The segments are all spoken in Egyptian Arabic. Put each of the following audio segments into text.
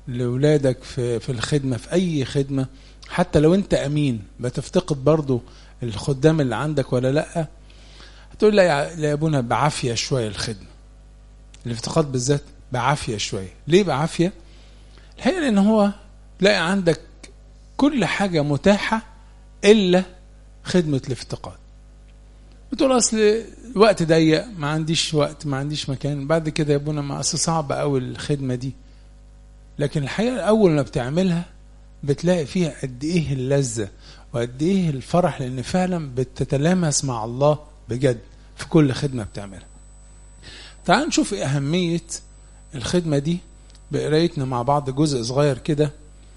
لاولادك في في الخدمه في اي خدمه حتى لو انت امين بتفتقد برضو الخدام اللي عندك ولا لا هتقول لا يا لا يا ابونا بعافيه شويه الخدمه الافتقاد بالذات بعافيه شويه ليه بعافيه الحقيقه لان هو تلاقي عندك كل حاجه متاحه الا خدمه الافتقاد بتقول اصل الوقت ضيق ما عنديش وقت ما عنديش مكان بعد كده يا ابونا ما اصل صعب قوي الخدمه دي لكن الحقيقه اول ما بتعملها بتلاقي فيها قد ايه اللذه وقد ايه الفرح لان فعلا بتتلامس مع الله بجد في كل خدمه بتعملها تعال نشوف ايه اهميه الخدمه دي بقرايتنا مع بعض جزء صغير كده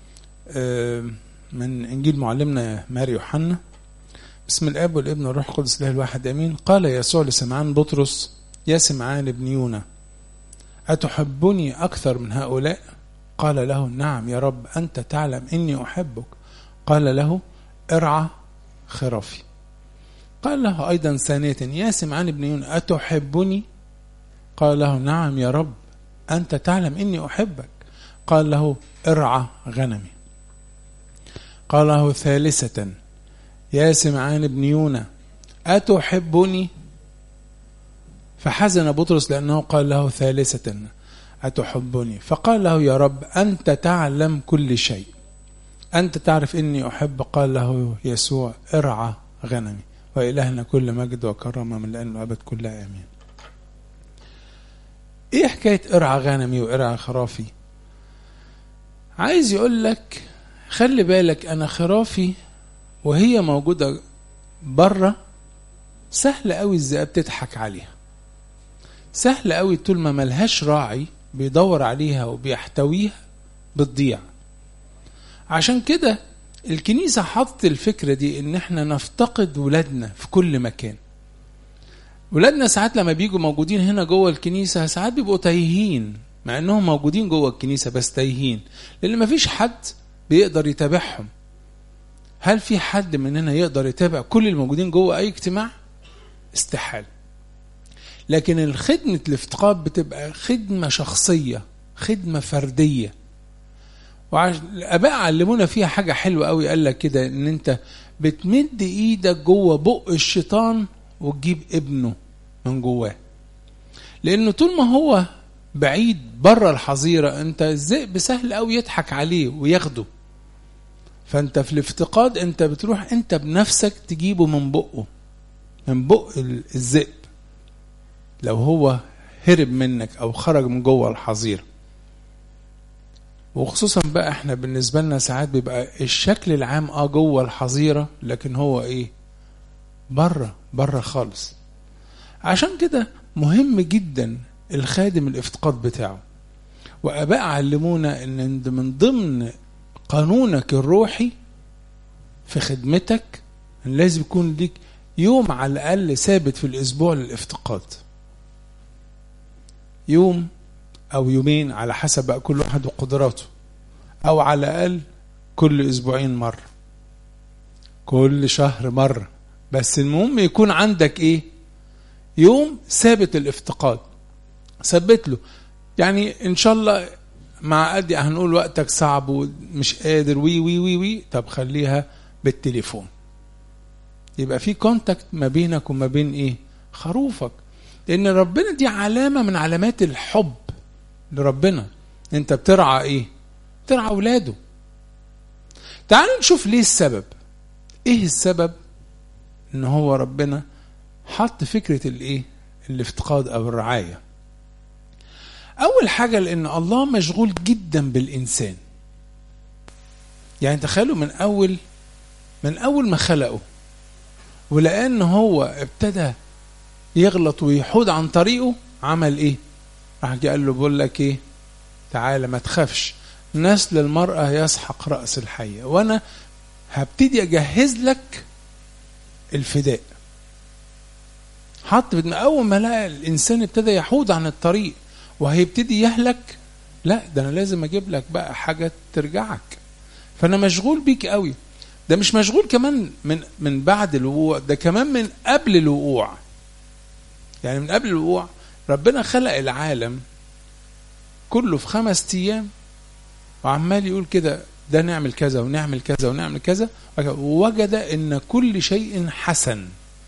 من انجيل معلمنا ماري يوحنا بسم الاب والابن والروح القدس الله الواحد امين قال يسوع لسمعان بطرس يا سمعان ابن يونا اتحبني اكثر من هؤلاء قال له نعم يا رب انت تعلم اني احبك قال له ارعى خرافي قال له ايضا ثانيه يا سمعان ابن يونا اتحبني قال له نعم يا رب انت تعلم اني احبك قال له ارعى غنمي قال له ثالثه يا سمعان ابن يونا أتحبني فحزن بطرس لأنه قال له ثالثة أتحبني فقال له يا رب أنت تعلم كل شيء أنت تعرف إني أحب قال له يسوع ارعى غنمي وإلهنا كل مجد وكرامة من الآن وأبد كلها آمين إيه حكاية ارعى غنمي وارعى خرافي عايز يقول لك خلي بالك أنا خرافي وهي موجودة بره سهل قوي الذئاب تضحك عليها سهل قوي طول ما ملهاش راعي بيدور عليها وبيحتويها بتضيع عشان كده الكنيسة حطت الفكرة دي ان احنا نفتقد ولادنا في كل مكان ولادنا ساعات لما بيجوا موجودين هنا جوه الكنيسة ساعات بيبقوا تايهين مع انهم موجودين جوه الكنيسة بس تايهين لان مفيش حد بيقدر يتابعهم هل في حد مننا يقدر يتابع كل الموجودين جوه اي اجتماع استحال لكن الخدمة الافتقاد بتبقى خدمة شخصية خدمة فردية والآباء علمونا فيها حاجة حلوة قوي قال لك كده إن أنت بتمد إيدك جوه بق الشيطان وتجيب ابنه من جواه لأنه طول ما هو بعيد بره الحظيرة أنت الذئب سهل قوي يضحك عليه وياخده فانت في الافتقاد انت بتروح انت بنفسك تجيبه من بقه من بق الذئب لو هو هرب منك او خرج من جوه الحظيره وخصوصا بقى احنا بالنسبه لنا ساعات بيبقى الشكل العام اه جوه الحظيره لكن هو ايه بره بره خالص عشان كده مهم جدا الخادم الافتقاد بتاعه واباء علمونا ان من ضمن قانونك الروحي في خدمتك لازم يكون ليك يوم على الأقل ثابت في الأسبوع للافتقاد يوم أو يومين على حسب بقى كل واحد وقدراته أو على الأقل كل أسبوعين مرة كل شهر مرة بس المهم يكون عندك إيه يوم ثابت الافتقاد ثبت له يعني إن شاء الله مع قد هنقول وقتك صعب ومش قادر وي وي وي وي طب خليها بالتليفون يبقى في كونتاكت ما بينك وما بين ايه خروفك لان ربنا دي علامة من علامات الحب لربنا انت بترعى ايه بترعى اولاده تعالوا نشوف ليه السبب ايه السبب ان هو ربنا حط فكرة الايه الافتقاد او الرعايه أول حاجة لأن الله مشغول جدا بالإنسان يعني تخيلوا من أول من أول ما خلقه ولأن هو ابتدى يغلط ويحود عن طريقه عمل إيه؟ راح جه قال له بقول لك إيه؟ تعالى ما تخافش نسل المرأة يسحق رأس الحية وأنا هبتدي أجهز لك الفداء حط من أول ما لقى الإنسان ابتدى يحود عن الطريق وهيبتدي يهلك لا ده انا لازم اجيب لك بقى حاجه ترجعك فانا مشغول بيك قوي ده مش مشغول كمان من من بعد الوقوع ده كمان من قبل الوقوع يعني من قبل الوقوع ربنا خلق العالم كله في خمس ايام وعمال يقول كده ده نعمل كذا ونعمل كذا ونعمل كذا ووجد ان كل شيء حسن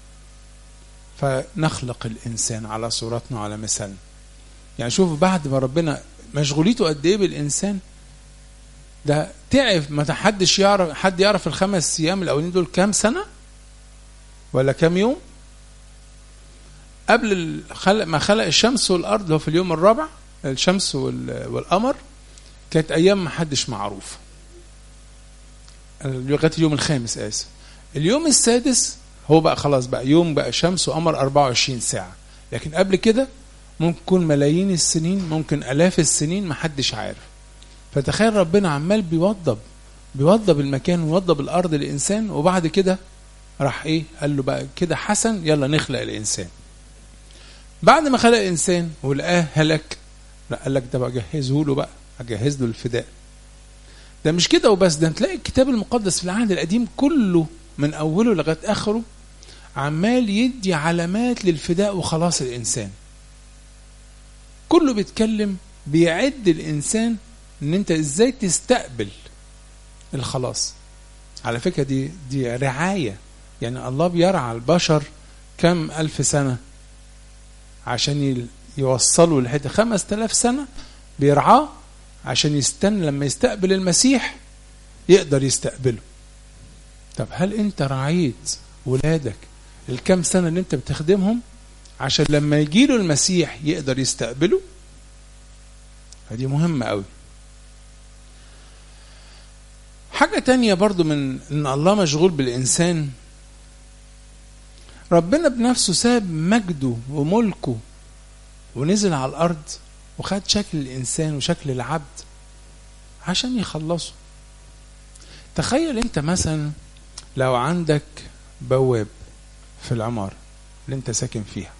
فنخلق الانسان على صورتنا وعلى مثالنا يعني شوف بعد ما ربنا مشغوليته قد ايه بالانسان ده تعب ما حدش يعرف حد يعرف الخمس ايام الاولين دول كام سنه ولا كام يوم قبل خلق ما خلق الشمس والارض هو في اليوم الرابع الشمس والقمر كانت ايام ما حدش معروف لغايه اليوم الخامس اسف اليوم السادس هو بقى خلاص بقى يوم بقى شمس وقمر 24 ساعه لكن قبل كده ممكن يكون ملايين السنين ممكن الاف السنين ما حدش عارف فتخيل ربنا عمال بيوضب بيوضب المكان ويوضب الارض للانسان وبعد كده راح ايه قال له بقى كده حسن يلا نخلق الانسان بعد ما خلق الانسان ولقاه هلك لا قال لك ده بقى جهزه له بقى اجهز له الفداء ده مش كده وبس ده تلاقي الكتاب المقدس في العهد القديم كله من اوله لغايه اخره عمال يدي علامات للفداء وخلاص الانسان كله بيتكلم بيعد الانسان ان انت ازاي تستقبل الخلاص على فكره دي دي رعايه يعني الله بيرعى البشر كم الف سنه عشان يوصلوا لحته خمس تلاف سنه بيرعاه عشان يستنى لما يستقبل المسيح يقدر يستقبله طب هل انت رعيت ولادك الكام سنه اللي انت بتخدمهم عشان لما يجيله المسيح يقدر يستقبله فدي مهمه قوي حاجة تانية برضو من ان الله مشغول بالانسان ربنا بنفسه ساب مجده وملكه ونزل على الارض وخد شكل الانسان وشكل العبد عشان يخلصه تخيل انت مثلا لو عندك بواب في العمارة اللي انت ساكن فيها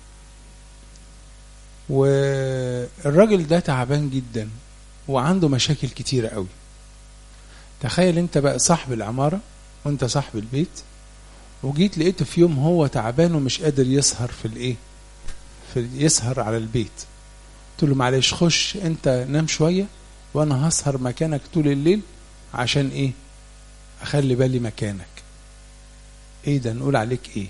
والراجل ده تعبان جدا وعنده مشاكل كتيرة قوي تخيل انت بقى صاحب العمارة وانت صاحب البيت وجيت لقيته في يوم هو تعبان ومش قادر يسهر في الايه في يسهر على البيت قلت له معلش خش انت نام شوية وانا هسهر مكانك طول الليل عشان ايه اخلي بالي مكانك ايه ده نقول عليك ايه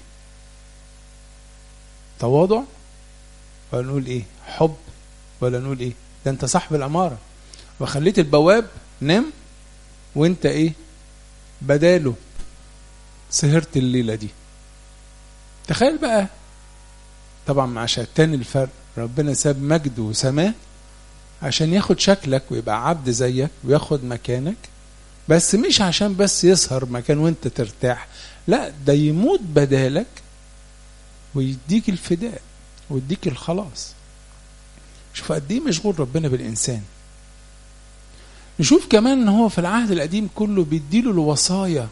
تواضع ولا نقول ايه حب ولا نقول ايه ده انت صاحب العمارة وخليت البواب نام وانت ايه بداله سهرت الليلة دي تخيل بقى طبعا مع شتان الفرق ربنا ساب مجده وسماه عشان ياخد شكلك ويبقى عبد زيك وياخد مكانك بس مش عشان بس يسهر مكان وانت ترتاح لا ده يموت بدالك ويديك الفداء ويديك الخلاص شوف قد ايه مشغول ربنا بالانسان نشوف كمان ان هو في العهد القديم كله بيديله الوصايا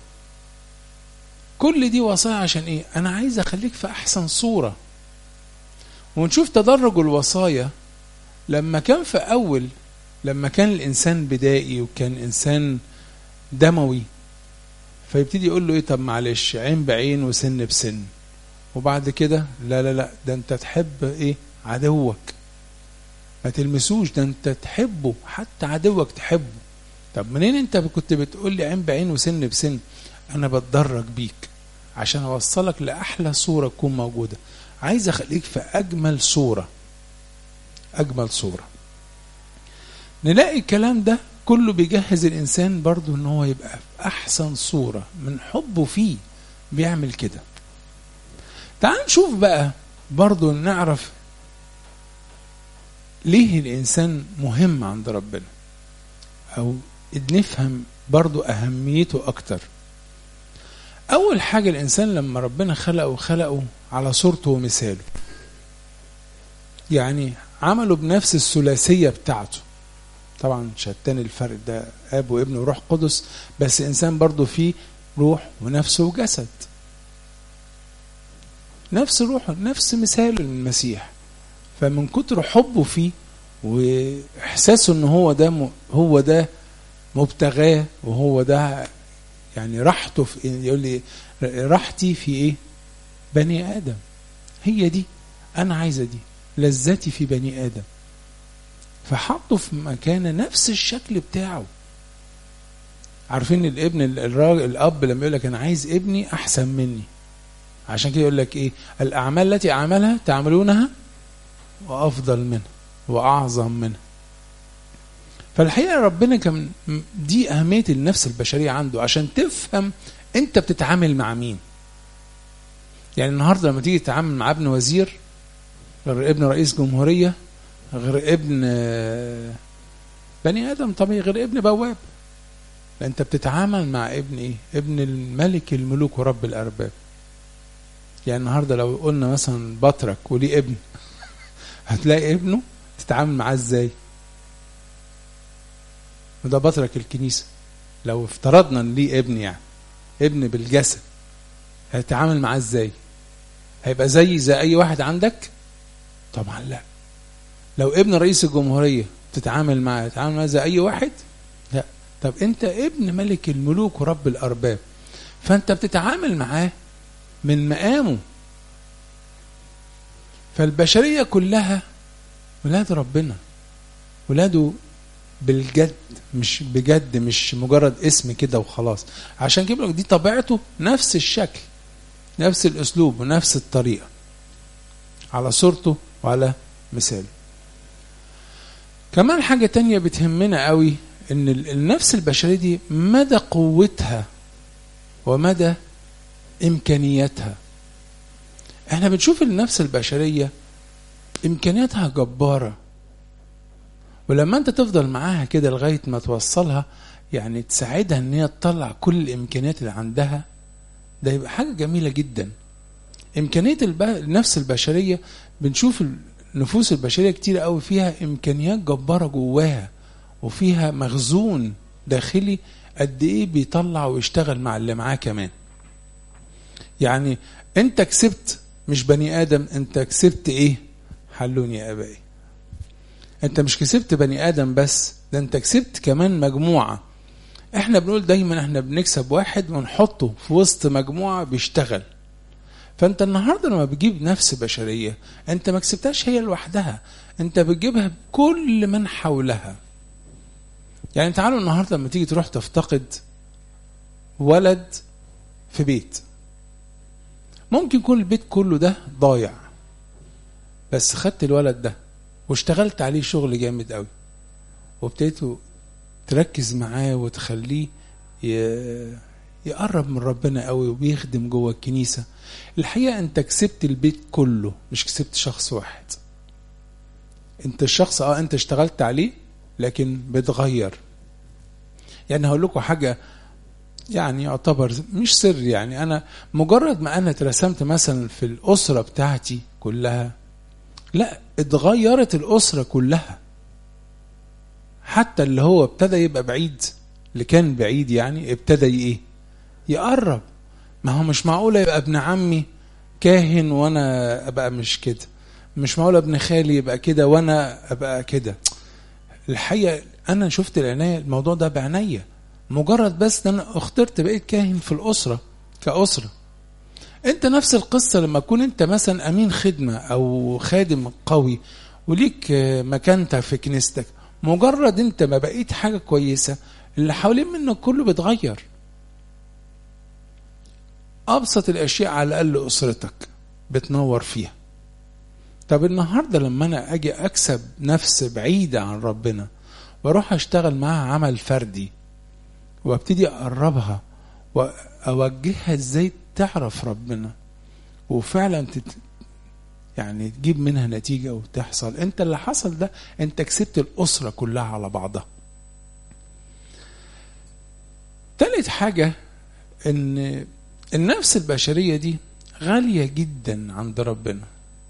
كل دي وصايا عشان ايه انا عايز اخليك في احسن صورة ونشوف تدرج الوصايا لما كان في اول لما كان الانسان بدائي وكان انسان دموي فيبتدي يقول له ايه طب معلش عين بعين وسن بسن وبعد كده لا لا لا ده انت تحب ايه عدوك ما تلمسوش ده انت تحبه حتى عدوك تحبه طب منين انت كنت بتقول لي عين بعين وسن بسن انا بتدرج بيك عشان اوصلك لاحلى صوره تكون موجوده عايز اخليك في اجمل صوره اجمل صوره نلاقي الكلام ده كله بيجهز الانسان برضه ان هو يبقى في احسن صوره من حبه فيه بيعمل كده تعال نشوف بقى برضه نعرف ليه الانسان مهم عند ربنا او نفهم برضه اهميته اكتر اول حاجه الانسان لما ربنا خلقه خلقه على صورته ومثاله يعني عمله بنفس الثلاثيه بتاعته طبعا شتان الفرق ده اب وابن وروح قدس بس انسان برضه فيه روح ونفس وجسد نفس روحه نفس مثال المسيح فمن كتر حبه فيه واحساسه ان هو ده م... هو ده مبتغاه وهو ده يعني راحته في يقول لي راحتي في ايه بني ادم هي دي انا عايزه دي لذتي في بني ادم فحطه في مكان نفس الشكل بتاعه عارفين الابن الراجل الاب لما يقول لك انا عايز ابني احسن مني عشان كده يقول لك ايه الاعمال التي اعملها تعملونها وافضل منها واعظم منها فالحقيقه ربنا كان دي اهميه النفس البشريه عنده عشان تفهم انت بتتعامل مع مين يعني النهارده لما تيجي تتعامل مع ابن وزير غير ابن رئيس جمهوريه غير ابن بني ادم طبيعي غير ابن بواب انت بتتعامل مع ابن ايه ابن الملك الملوك ورب الارباب يعني النهارده لو قلنا مثلا بطرك وليه ابن هتلاقي ابنه تتعامل معاه ازاي وده بطرك الكنيسه لو افترضنا ان ليه ابن يعني ابن بالجسد هتتعامل معاه ازاي هيبقى زي زي اي واحد عندك طبعا لا لو ابن رئيس الجمهوريه تتعامل معاه تتعامل معاه زي اي واحد لا طب انت ابن ملك الملوك ورب الارباب فانت بتتعامل معاه من مقامه فالبشريه كلها ولاد ربنا ولاده بالجد مش بجد مش مجرد اسم كده وخلاص عشان كده دي طبيعته نفس الشكل نفس الاسلوب ونفس الطريقه على صورته وعلى مثاله كمان حاجه تانية بتهمنا قوي ان النفس البشريه دي مدى قوتها ومدى امكانياتها احنا بنشوف النفس البشريه امكانياتها جباره ولما انت تفضل معاها كده لغايه ما توصلها يعني تساعدها ان هي تطلع كل الامكانيات اللي عندها ده يبقى حاجه جميله جدا امكانيه الب... النفس البشريه بنشوف النفوس البشريه كتير قوي فيها امكانيات جباره جواها وفيها مخزون داخلي قد ايه بيطلع ويشتغل مع اللي معاه كمان يعني انت كسبت مش بني ادم انت كسبت ايه حلوني يا ابائي انت مش كسبت بني ادم بس ده انت كسبت كمان مجموعه احنا بنقول دايما احنا بنكسب واحد ونحطه في وسط مجموعه بيشتغل فانت النهارده لما بتجيب نفس بشريه انت ما كسبتهاش هي لوحدها انت بتجيبها بكل من حولها يعني تعالوا النهارده لما تيجي تروح تفتقد ولد في بيت ممكن يكون البيت كله ده ضايع بس خدت الولد ده واشتغلت عليه شغل جامد قوي وابتديت تركز معاه وتخليه يقرب من ربنا قوي وبيخدم جوه الكنيسة الحقيقة انت كسبت البيت كله مش كسبت شخص واحد انت الشخص اه انت اشتغلت عليه لكن بتغير يعني هقول لكم حاجة يعني يعتبر مش سر يعني انا مجرد ما انا اترسمت مثلا في الاسرة بتاعتي كلها لا اتغيرت الأسرة كلها حتى اللي هو ابتدى يبقى بعيد اللي كان بعيد يعني ابتدى ايه يقرب ما هو مش معقول يبقى ابن عمي كاهن وانا ابقى مش كده مش معقول ابن خالي يبقى كده وانا ابقى كده الحقيقه انا شفت العنايه الموضوع ده بعينيا مجرد بس ان انا اخترت بقيت كاهن في الاسره كاسره انت نفس القصه لما تكون انت مثلا امين خدمه او خادم قوي وليك مكانتك في كنيستك مجرد انت ما بقيت حاجه كويسه اللي حوالين منك كله بيتغير ابسط الاشياء على الاقل اسرتك بتنور فيها طب النهارده لما انا اجي اكسب نفس بعيده عن ربنا واروح اشتغل معاها عمل فردي وابتدي اقربها واوجهها ازاي تعرف ربنا وفعلا تت... يعني تجيب منها نتيجة وتحصل انت اللي حصل ده انت كسبت الأسرة كلها على بعضها تالت حاجة ان النفس البشرية دي غالية جدا عند ربنا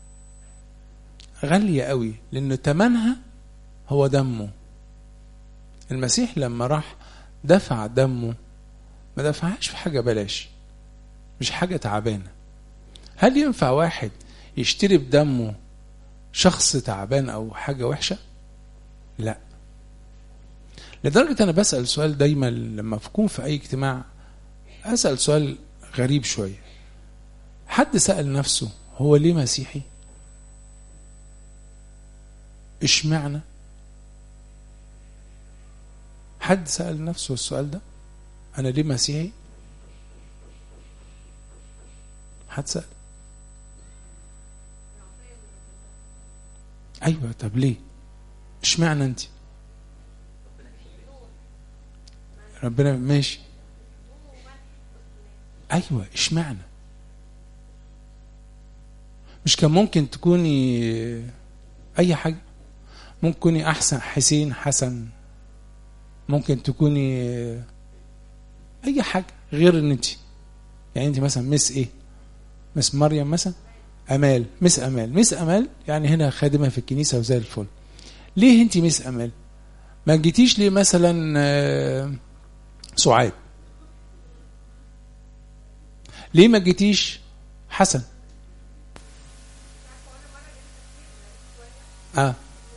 غالية قوي لأن تمنها هو دمه المسيح لما راح دفع دمه ما دفعهاش في حاجة بلاش مش حاجة تعبانة هل ينفع واحد يشتري بدمه شخص تعبان أو حاجة وحشة لا لدرجة أنا بسأل سؤال دايما لما أكون في أي اجتماع أسأل سؤال غريب شوية حد سأل نفسه هو ليه مسيحي اشمعنى حد سأل نفسه السؤال ده انا ليه مسيحي هتسأل ايوه طب ليه اشمعنى انت ربنا ماشي ايوه اشمعنى مش كان ممكن تكوني اي حاجه ممكن تكوني احسن حسين حسن ممكن تكوني اي حاجه غير ان انت يعني انت مثلا مس ايه مس مريم مثلا امال مس امال مس امال يعني هنا خادمه في الكنيسه وزي الفل ليه انت مس امال ما جيتيش ليه مثلا آه، سعاد ليه ما جيتيش حسن اه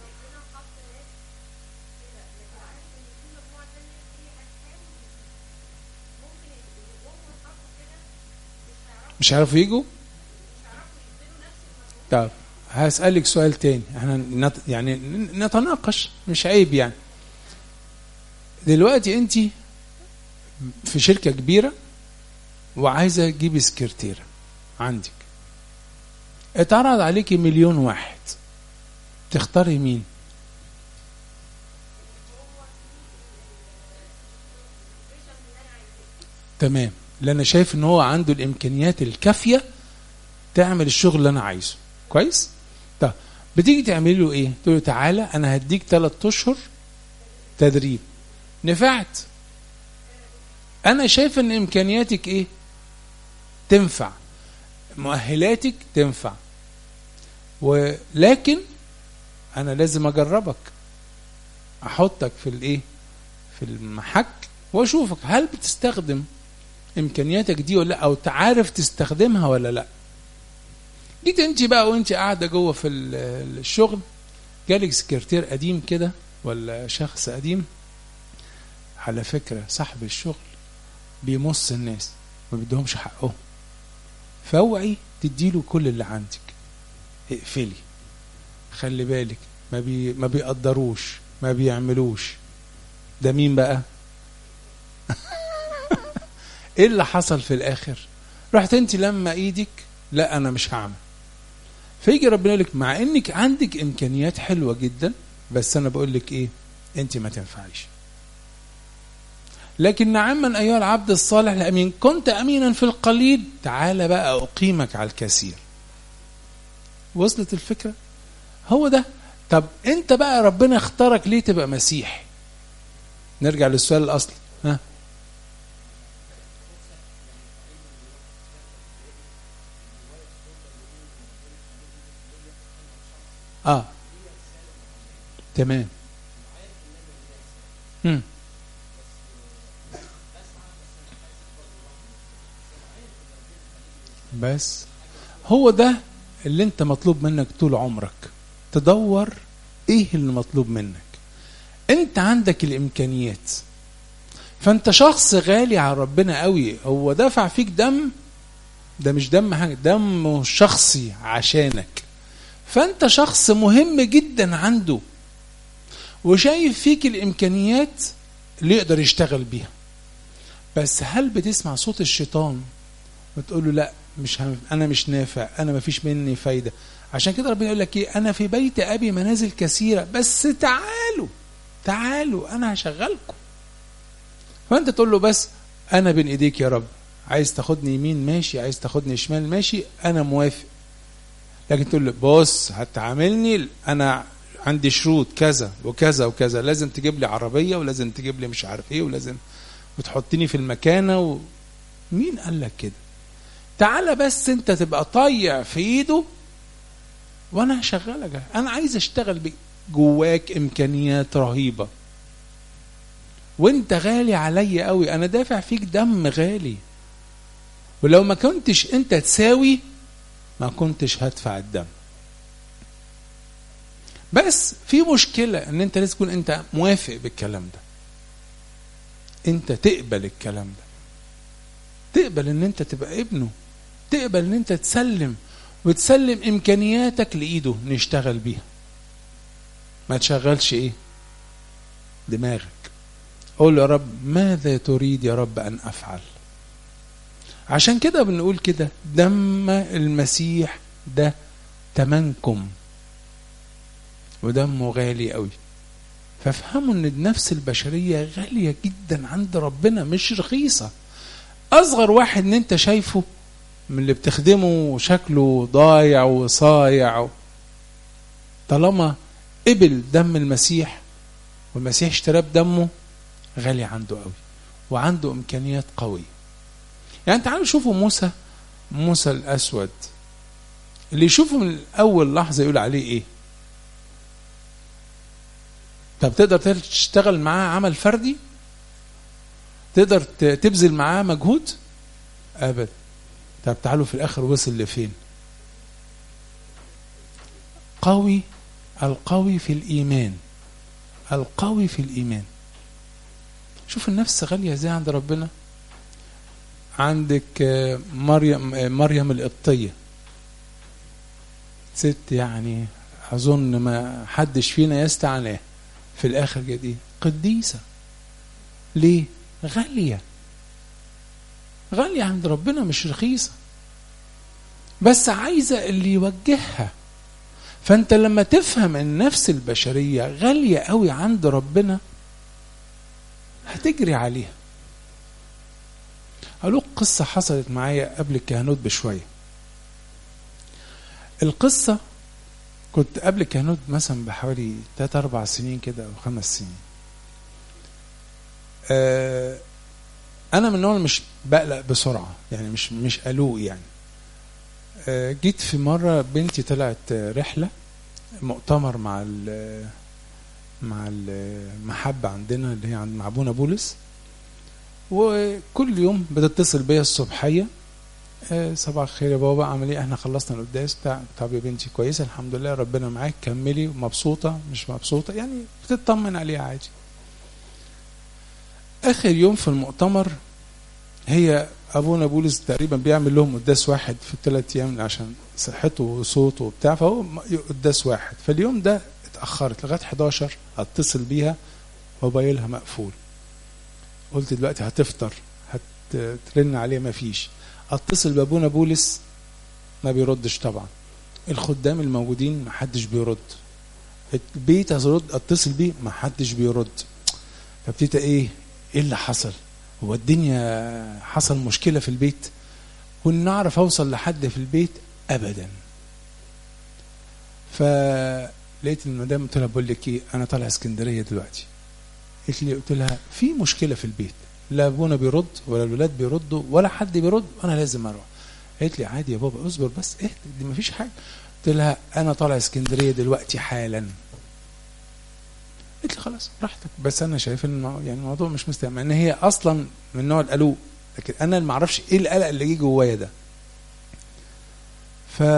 مش عارفوا يجوا طب هسألك سؤال تاني احنا نت... يعني نتناقش مش عيب يعني دلوقتي انت في شركة كبيرة وعايزة تجيبي سكرتيرة عندك اتعرض عليكي مليون واحد تختاري مين تمام لان انا شايف ان هو عنده الامكانيات الكافيه تعمل الشغل اللي انا عايزه كويس طب بتيجي تعملي له ايه تقول له تعالى انا هديك ثلاث اشهر تدريب نفعت انا شايف ان امكانياتك ايه تنفع مؤهلاتك تنفع ولكن انا لازم اجربك احطك في الايه في المحك واشوفك هل بتستخدم امكانياتك دي ولا لا او تعرف تستخدمها ولا لا جيت انت بقى وانت قاعده جوه في ال- الشغل جالك سكرتير قديم كده ولا شخص قديم على فكره صاحب الشغل بيمص الناس ما بيديهمش حقهم فاوعي تديله كل اللي عندك اقفلي خلي بالك ما بي ما بيقدروش ما بيعملوش ده مين بقى ايه اللي حصل في الاخر رحت انت لما ايدك لا انا مش هعمل فيجي ربنا يقول لك مع انك عندك امكانيات حلوه جدا بس انا بقول لك ايه انت ما تنفعيش لكن نعما ايها العبد الصالح الامين كنت امينا في القليل تعال بقى اقيمك على الكثير وصلت الفكره هو ده طب انت بقى ربنا اختارك ليه تبقى مسيح نرجع للسؤال الاصلي ها اه تمام مم. بس هو ده اللي انت مطلوب منك طول عمرك تدور ايه اللي مطلوب منك انت عندك الامكانيات فانت شخص غالي على ربنا قوي هو دفع فيك دم ده مش دم حاجه دم شخصي عشانك فانت شخص مهم جدا عنده وشايف فيك الامكانيات اللي يقدر يشتغل بيها بس هل بتسمع صوت الشيطان وتقول له لا مش هم... انا مش نافع انا ما فيش مني فايده عشان كده ربنا يقول لك ايه انا في بيت ابي منازل كثيره بس تعالوا تعالوا انا هشغلكم فانت تقول له بس انا بين ايديك يا رب عايز تاخدني يمين ماشي عايز تاخدني شمال ماشي انا موافق لكن تقول له بص هتعاملني انا عندي شروط كذا وكذا وكذا لازم تجيب لي عربيه ولازم تجيب لي مش عارف ايه ولازم وتحطني في المكانه و... مين قال لك كده تعالى بس انت تبقى طيع في ايده وانا هشغلك انا عايز اشتغل بيك جواك امكانيات رهيبه وانت غالي عليا قوي انا دافع فيك دم غالي ولو ما كنتش انت تساوي ما كنتش هدفع الدم بس في مشكلة ان انت لازم تكون انت موافق بالكلام ده انت تقبل الكلام ده تقبل ان انت تبقى ابنه تقبل ان انت تسلم وتسلم امكانياتك لايده نشتغل بيها ما تشغلش ايه دماغك قول يا رب ماذا تريد يا رب ان افعل عشان كده بنقول كده دم المسيح ده تمنكم ودمه غالي قوي فافهموا ان النفس البشريه غاليه جدا عند ربنا مش رخيصه اصغر واحد ان انت شايفه من اللي بتخدمه شكله ضايع وصايع طالما قبل دم المسيح والمسيح اشتراه بدمه غالي عنده قوي وعنده امكانيات قويه يعني تعالوا شوفوا موسى موسى الاسود اللي يشوفه من اول لحظه يقول عليه ايه طب تقدر تشتغل معاه عمل فردي تقدر تبذل معاه مجهود ابدا طب تعالوا في الاخر وصل لفين قوي القوي في الايمان القوي في الايمان شوف النفس غاليه ازاي عند ربنا عندك مريم مريم القبطيه ست يعني اظن ما حدش فينا يستعناه في الاخر جديد قديسه ليه غاليه غاليه عند ربنا مش رخيصه بس عايزه اللي يوجهها فانت لما تفهم النفس البشريه غاليه قوي عند ربنا هتجري عليها هقول قصة حصلت معايا قبل الكهنوت بشوية القصة كنت قبل الكهنوت مثلا بحوالي 3 أربع سنين كده أو خمس سنين آه أنا من النوع مش بقلق بسرعة يعني مش مش قلوق يعني آه جيت في مرة بنتي طلعت رحلة مؤتمر مع ال مع المحبة عندنا اللي هي عند مع أبونا بولس وكل يوم بتتصل بيا الصبحية آه صباح الخير يا بابا عامل ايه احنا خلصنا القداس بتاع طب يا بنتي كويسه الحمد لله ربنا معاك كملي مبسوطه مش مبسوطه يعني بتطمن عليها عادي اخر يوم في المؤتمر هي ابونا بولس تقريبا بيعمل لهم قداس واحد في الثلاث ايام عشان صحته وصوته وبتاع فهو قداس واحد فاليوم ده اتاخرت لغايه 11 اتصل بيها موبايلها مقفول قلت دلوقتي هتفطر هترن عليه ما فيش اتصل بابونا بولس ما بيردش طبعا الخدام الموجودين ما حدش بيرد البيت ارد اتصل بيه ما حدش بيرد فابتديت ايه ايه اللي حصل هو الدنيا حصل مشكله في البيت كنا نعرف اوصل لحد في البيت ابدا فلقيت المدام قلت لها بقول لك ايه انا طالع اسكندريه دلوقتي قلت لي قلت لها في مشكله في البيت لا ابونا بيرد ولا الولاد بيردوا ولا حد بيرد انا لازم اروح قالت لي عادي يا بابا اصبر بس اهدى دي مفيش حاجه قلت لها انا طالع اسكندريه دلوقتي حالا قلت لي خلاص براحتك بس انا شايف ان يعني الموضوع مش مستاهل ان هي اصلا من نوع القلوق لكن انا ما اعرفش ايه القلق اللي جه جوايا ده ف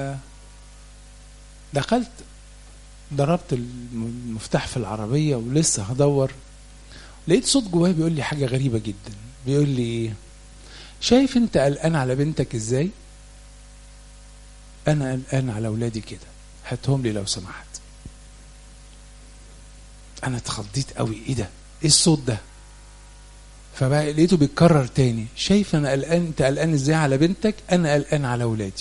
دخلت ضربت المفتاح في العربيه ولسه هدور لقيت صوت جوايا بيقول لي حاجه غريبه جدا بيقول لي ايه شايف انت قلقان على بنتك ازاي انا قلقان على اولادي كده هاتهم لي لو سمحت انا اتخضيت قوي ايه ده ايه الصوت ده فبقى لقيته بيتكرر تاني شايف انا قلقان انت قلقان ازاي على بنتك انا قلقان على اولادي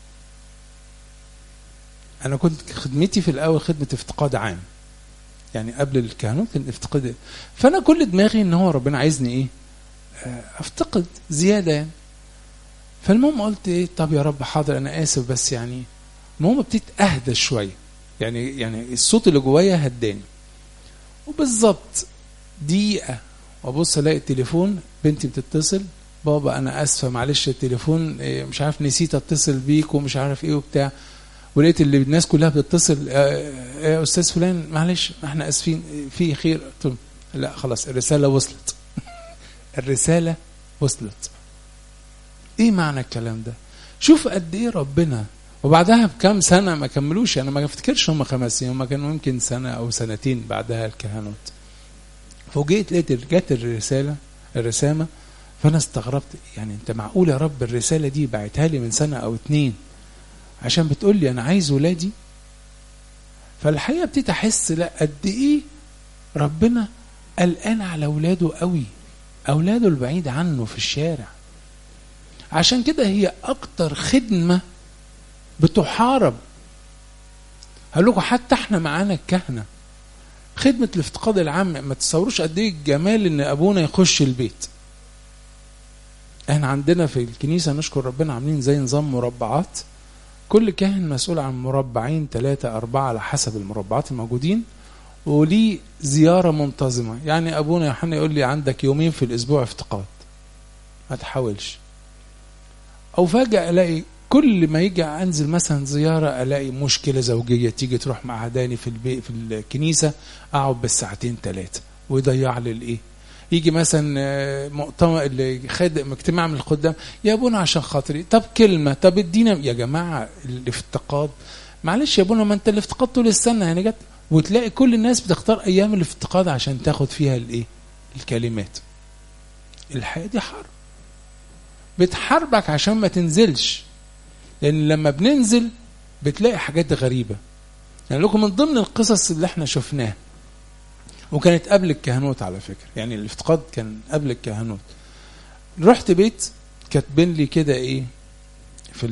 انا كنت خدمتي في الاول خدمه افتقاد عام يعني قبل الكهنوت كان افتقاد فانا كل دماغي ان هو ربنا عايزني ايه افتقد زياده يعني فالمهم قلت ايه طب يا رب حاضر انا اسف بس يعني المهم ابتديت اهدى شويه يعني يعني الصوت اللي جوايا هداني وبالظبط دقيقه وابص الاقي التليفون بنتي بتتصل بابا انا اسفه معلش التليفون مش عارف نسيت اتصل بيك ومش عارف ايه وبتاع ولقيت اللي الناس كلها بتتصل يا استاذ فلان معلش احنا اسفين في خير قلت لا خلاص الرساله وصلت الرساله وصلت ايه معنى الكلام ده شوف قد ايه ربنا وبعدها بكام سنه ما كملوش انا ما افتكرش هم خمس سنين هم كانوا يمكن سنه او سنتين بعدها الكهنوت فوجئت لقيت جت الرساله الرسامه فانا استغربت يعني انت معقول يا رب الرساله دي بعتها لي من سنه او اتنين عشان بتقول لي انا عايز ولادي فالحقيقه ابتديت احس لا قد ايه ربنا قلقان على اولاده قوي اولاده البعيد عنه في الشارع عشان كده هي اكتر خدمه بتحارب هقول لكم حتى احنا معانا الكهنه خدمه الافتقاد العام ما تصوروش قد ايه الجمال ان ابونا يخش البيت احنا عندنا في الكنيسه نشكر ربنا عاملين زي نظام مربعات كل كاهن مسؤول عن مربعين ثلاثة أربعة على حسب المربعات الموجودين وليه زيارة منتظمة يعني أبونا يوحنا يقول لي عندك يومين في الأسبوع افتقاد ما تحاولش أو فجأة ألاقي كل ما يجي أنزل مثلا زيارة ألاقي مشكلة زوجية تيجي تروح مع عداني في البيت في الكنيسة أقعد بالساعتين ثلاثة ويضيع لي الإيه يجي مثلا مؤتمر اللي خادم اجتماع من الخدام يا ابونا عشان خاطري طب كلمه طب ادينا يا جماعه الافتقاد معلش يا ابونا ما انت الافتقاد طول السنه يعني جت وتلاقي كل الناس بتختار ايام الافتقاد عشان تاخد فيها الايه الكلمات الحياه دي حرب بتحاربك عشان ما تنزلش لان لما بننزل بتلاقي حاجات غريبه يعني لكم من ضمن القصص اللي احنا شفناها وكانت قبل الكهنوت على فكره يعني الافتقاد كان قبل الكهنوت رحت بيت كاتبين لي كده ايه في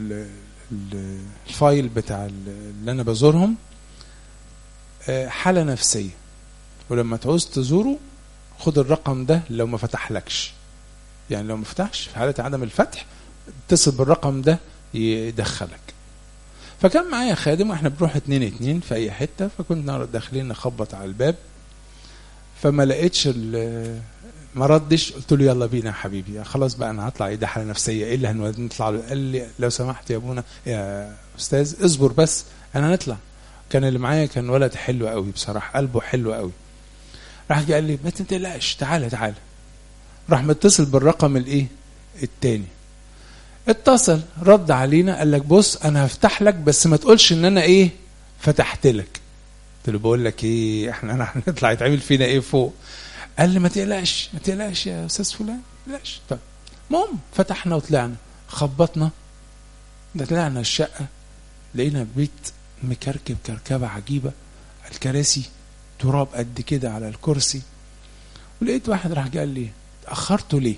الفايل بتاع اللي انا بزورهم حاله نفسيه ولما تعوز تزوره خد الرقم ده لو ما فتحلكش يعني لو ما فتحش في حاله عدم الفتح اتصل بالرقم ده يدخلك فكان معايا خادم واحنا بنروح اتنين اتنين في اي حته فكنا داخلين نخبط على الباب فما لقيتش ما ردش قلت له يلا بينا يا حبيبي خلاص بقى انا هطلع ايه ده حاله نفسيه ايه اللي هنطلع له قال لي لو سمحت يا ابونا يا استاذ اصبر بس انا هنطلع كان اللي معايا كان ولد حلو قوي بصراحه قلبه حلو قوي راح قال لي ما تقلقش تعالى تعالى راح متصل بالرقم الايه التاني اتصل رد علينا قال لك بص انا هفتح لك بس ما تقولش ان انا ايه فتحت لك قلت له بقول لك ايه احنا هنطلع يتعمل فينا ايه فوق قال لي ما تقلقش ما تقلقش يا استاذ فلان ما تقلقش طب المهم فتحنا وطلعنا خبطنا ده طلعنا الشقه لقينا بيت مكركب كركبه عجيبه الكراسي تراب قد كده على الكرسي ولقيت واحد راح قال لي اتاخرتوا ليه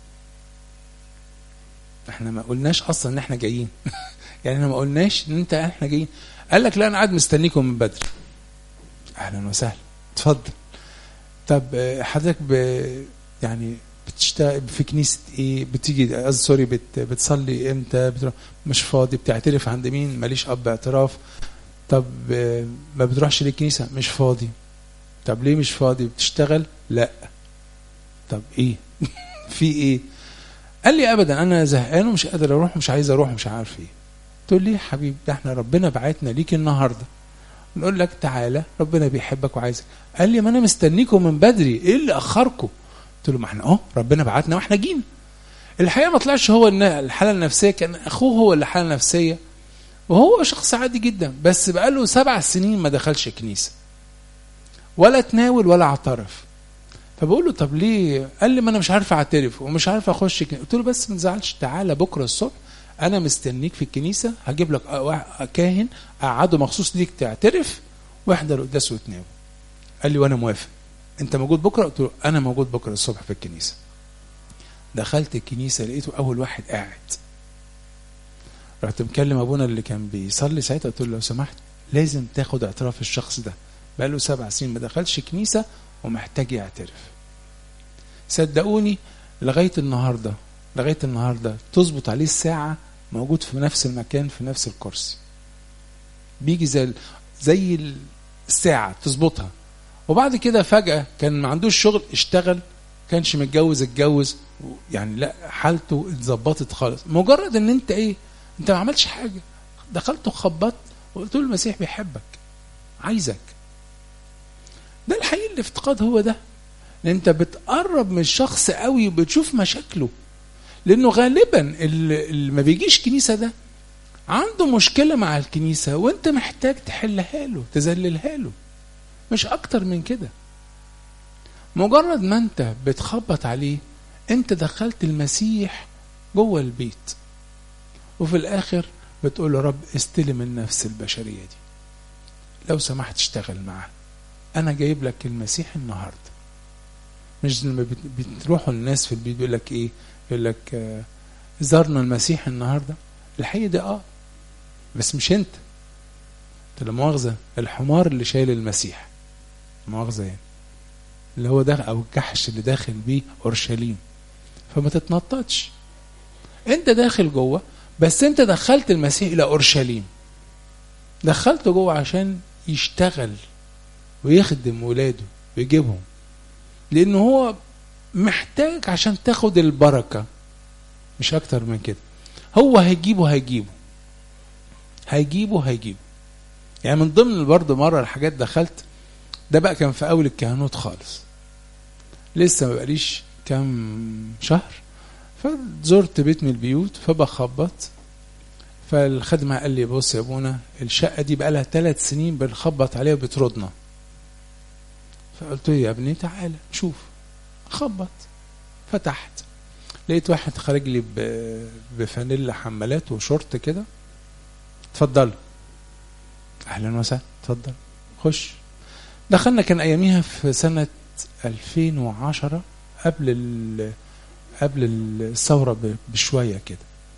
احنا ما قلناش اصلا ان احنا جايين يعني احنا ما قلناش ان انت احنا جايين قال لك لا انا قاعد مستنيكم من بدري اهلا وسهلا اتفضل طب حضرتك ب يعني بتشتغل في كنيسه ايه بتيجي قصدي سوري بت بتصلي امتى بتروح مش فاضي بتعترف عند مين ماليش اب اعتراف طب ما بتروحش للكنيسه مش فاضي طب ليه مش فاضي بتشتغل لا طب ايه في ايه قال لي ابدا انا زهقان ومش قادر اروح مش عايز اروح مش عارف ايه تقول لي يا حبيبي ده احنا ربنا بعتنا ليك النهارده نقول لك تعالى ربنا بيحبك وعايزك قال لي ما انا مستنيكم من بدري ايه اللي اخركم قلت له ما احنا اهو ربنا بعتنا واحنا جينا الحقيقه ما طلعش هو الحاله النفسيه كان اخوه هو اللي حاله نفسيه وهو شخص عادي جدا بس بقاله سبع سنين ما دخلش كنيسه ولا تناول ولا اعترف فبقول له طب ليه قال لي ما انا مش عارف اعترف ومش عارف اخش كنيسة. قلت له بس ما تزعلش تعالى بكره الصبح انا مستنيك في الكنيسه هجيب لك كاهن اقعده مخصوص ليك تعترف واحضر قداس وتناول قال لي وانا موافق انت موجود بكره قلت له انا موجود بكره الصبح في الكنيسه دخلت الكنيسه لقيته اول واحد قاعد رحت مكلم ابونا اللي كان بيصلي ساعتها قلت له لو سمحت لازم تاخد اعتراف الشخص ده بقاله سبع سنين ما دخلش كنيسه ومحتاج يعترف صدقوني لغايه النهارده لغايه النهارده تظبط عليه الساعه موجود في نفس المكان في نفس الكرسي بيجي زي زي الساعه تظبطها وبعد كده فجاه كان ما عندوش شغل اشتغل كانش متجوز اتجوز يعني لا حالته اتظبطت خالص مجرد ان انت ايه انت ما عملتش حاجه دخلت وخبطت وقلت له المسيح بيحبك عايزك ده الحقيقي الافتقاد هو ده ان انت بتقرب من الشخص قوي وبتشوف مشاكله لانه غالبا اللي ما بيجيش كنيسه ده عنده مشكله مع الكنيسه وانت محتاج تحلها له تذللها له مش اكتر من كده مجرد ما انت بتخبط عليه انت دخلت المسيح جوه البيت وفي الاخر بتقول له رب استلم النفس البشريه دي لو سمحت اشتغل معاه انا جايب لك المسيح النهارده مش لما بت- بتروحوا الناس في البيت بيقول لك ايه يقول لك آه، زارنا المسيح النهارده الحقيقه ده اه بس مش انت انت لا مؤاخذه الحمار اللي شايل المسيح مؤاخذه يعني اللي هو ده او الجحش اللي داخل بيه اورشليم فما تتنططش انت داخل جوه بس انت دخلت المسيح الى اورشليم دخلته جوه عشان يشتغل ويخدم ولاده ويجيبهم لانه هو محتاج عشان تاخد البركه مش اكتر من كده هو هيجيبه هيجيبه هيجيبه هيجيبه يعني من ضمن برضه مره الحاجات دخلت ده بقى كان في اول الكهنوت خالص لسه ما بقاليش كام شهر فزرت بيت من البيوت فبخبط فالخدمة قال لي بص يا ابونا الشقة دي بقى لها ثلاث سنين بنخبط عليها وبتردنا فقلت له يا ابني تعالى شوف خبط فتحت لقيت واحد خارج لي ب- بفانيلا حمالات وشورت كده اتفضل اهلا وسهلا اتفضل خش دخلنا كان اياميها في سنة 2010 قبل ال قبل الثورة ب- بشوية كده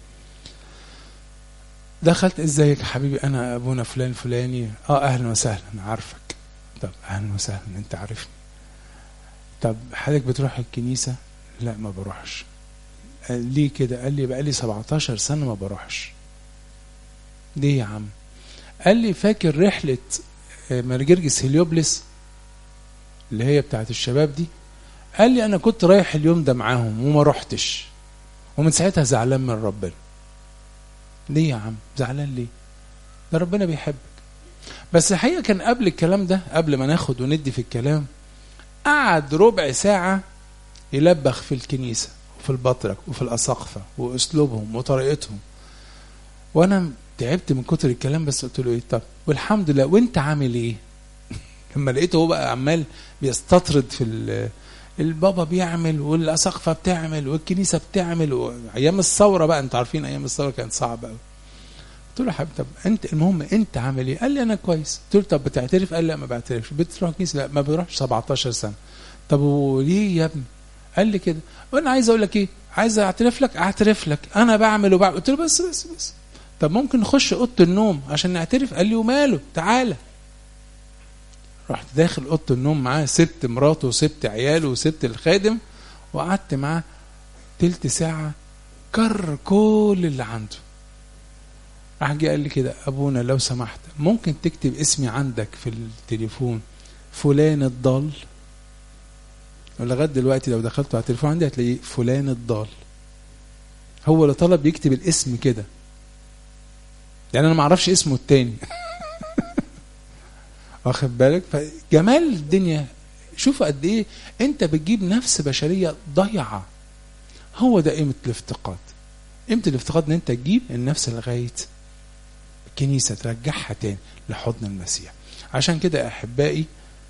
دخلت ازيك يا حبيبي انا ابونا فلان فلاني اه اهلا وسهلا انا عارفك طب اهلا وسهلا انت عارفني طب حضرتك بتروح الكنيسة لا ما بروحش قال ليه كده قال لي بقالي 17 سنة ما بروحش ليه يا عم قال لي فاكر رحلة آه، مرجرجس هليوبلس اللي هي بتاعت الشباب دي قال لي انا كنت رايح اليوم ده معاهم وما رحتش ومن ساعتها زعلان من ربنا ليه يا عم زعلان ليه ده ربنا بيحبك بس الحقيقه كان قبل الكلام ده قبل ما ناخد وندي في الكلام قعد ربع ساعه يلبخ في الكنيسه وفي البطرك وفي الاساقفه واسلوبهم وطريقتهم وانا تعبت من كتر الكلام بس قلت له ايه طب والحمد لله وانت عامل ايه لما لقيته هو بقى عمال بيستطرد في ال- البابا بيعمل والاساقفه بتعمل والكنيسه بتعمل و- ايام الثوره بقى انتوا عارفين ايام الثوره كانت صعبه قوي قلت له يا حبيبي طب انت المهم انت عامل ايه؟ قال لي انا كويس قلت له طب بتعترف؟ قال لا ما بعترفش بتروح كنيسه؟ لا ما بروحش 17 سنه طب وليه يا ابني؟ قال لي كده وانا عايز اقول لك ايه؟ عايز اعترف لك اعترف لك انا بعمل وبعمل قلت له بس بس بس طب ممكن نخش اوضه النوم عشان نعترف؟ قال لي وماله؟ تعالى رحت داخل اوضه النوم معاه سبت مراته وسبت عياله وسبت الخادم وقعدت معاه تلت ساعه كر كل اللي عنده راح جه قال لي كده ابونا لو سمحت ممكن تكتب اسمي عندك في التليفون فلان الضال لغايه دلوقتي لو دخلت على التليفون عندي هتلاقيه فلان الضال هو اللي طلب يكتب الاسم كده يعني انا ما اعرفش اسمه التاني واخد بالك فجمال الدنيا شوف قد ايه انت بتجيب نفس بشريه ضايعه هو ده قيمه الافتقاد قيمه الافتقاد ان انت تجيب النفس لغايه الكنيسه ترجعها تاني لحضن المسيح عشان كده يا احبائي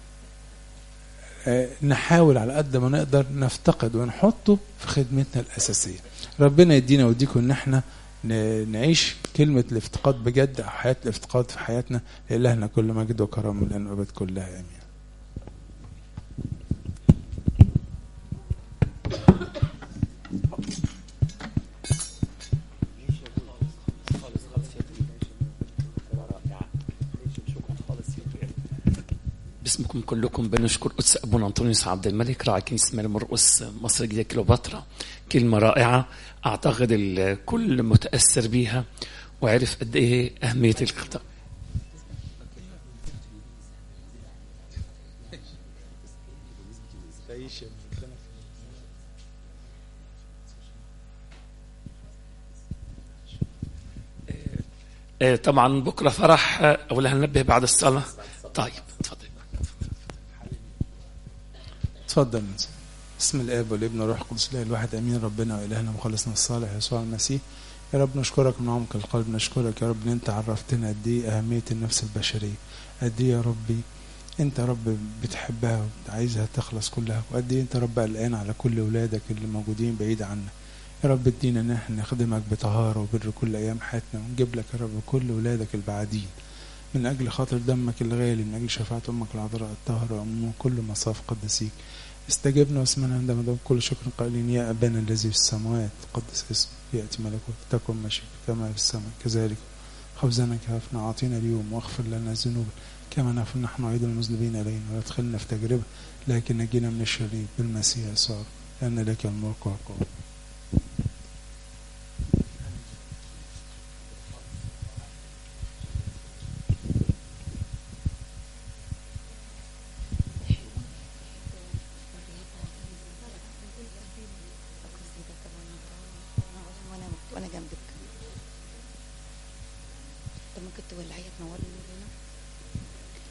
آه، نحاول على قد ما نقدر نفتقد ونحطه في خدمتنا الاساسيه ربنا يدينا ويديكم ان احنا ن- نعيش كلمة الافتقاد بجد أو حياة الافتقاد في حياتنا لإلهنا كل مجد وكرم والآن والأبد كلها آمين باسمكم كلكم بنشكر قدس ابونا انطونيوس عبد الملك راعي كنيسه مال مرقس مصر الجديده كليوباترا كلمه رائعه اعتقد الكل متاثر بيها وعرف قد ايه اهميه الخطاب آه، طبعا بكره فرح آه، ولا هننبه بعد الصلاه طيب اتفضل اتفضل ننزل. بسم الاب والابن والروح القدس الاله الواحد امين ربنا والهنا مخلصنا الصالح يسوع المسيح يا رب نشكرك من عمق القلب نشكرك يا رب ان انت عرفتنا قد ايه اهميه النفس البشريه قد ايه يا ربي انت يا رب بتحبها وعايزها تخلص كلها وقد ايه انت يا رب قلقان على كل اولادك اللي موجودين بعيد عنا يا رب ادينا ان احنا نخدمك بطهاره وبر كل ايام حياتنا ونجيب لك يا رب كل اولادك البعادين من اجل خاطر دمك الغالي من اجل شفاعه امك العذراء الطاهره وامه كل مصاف قدسيك استجبنا واسمعنا عندما ندعو كل شكر قائلين يا أبانا الذي في السماوات قدس اسمك يأتي ملكوتك تكن مشيئتك كما في السماء كذلك خبزنا كافنا أعطينا اليوم واغفر لنا الذنوب كما نغفر نحن أيضا المذنبين إلينا ولا تدخلنا في تجربة لكن نجينا من الشرير بالمسيح يسوع لأن لك الملك والقوة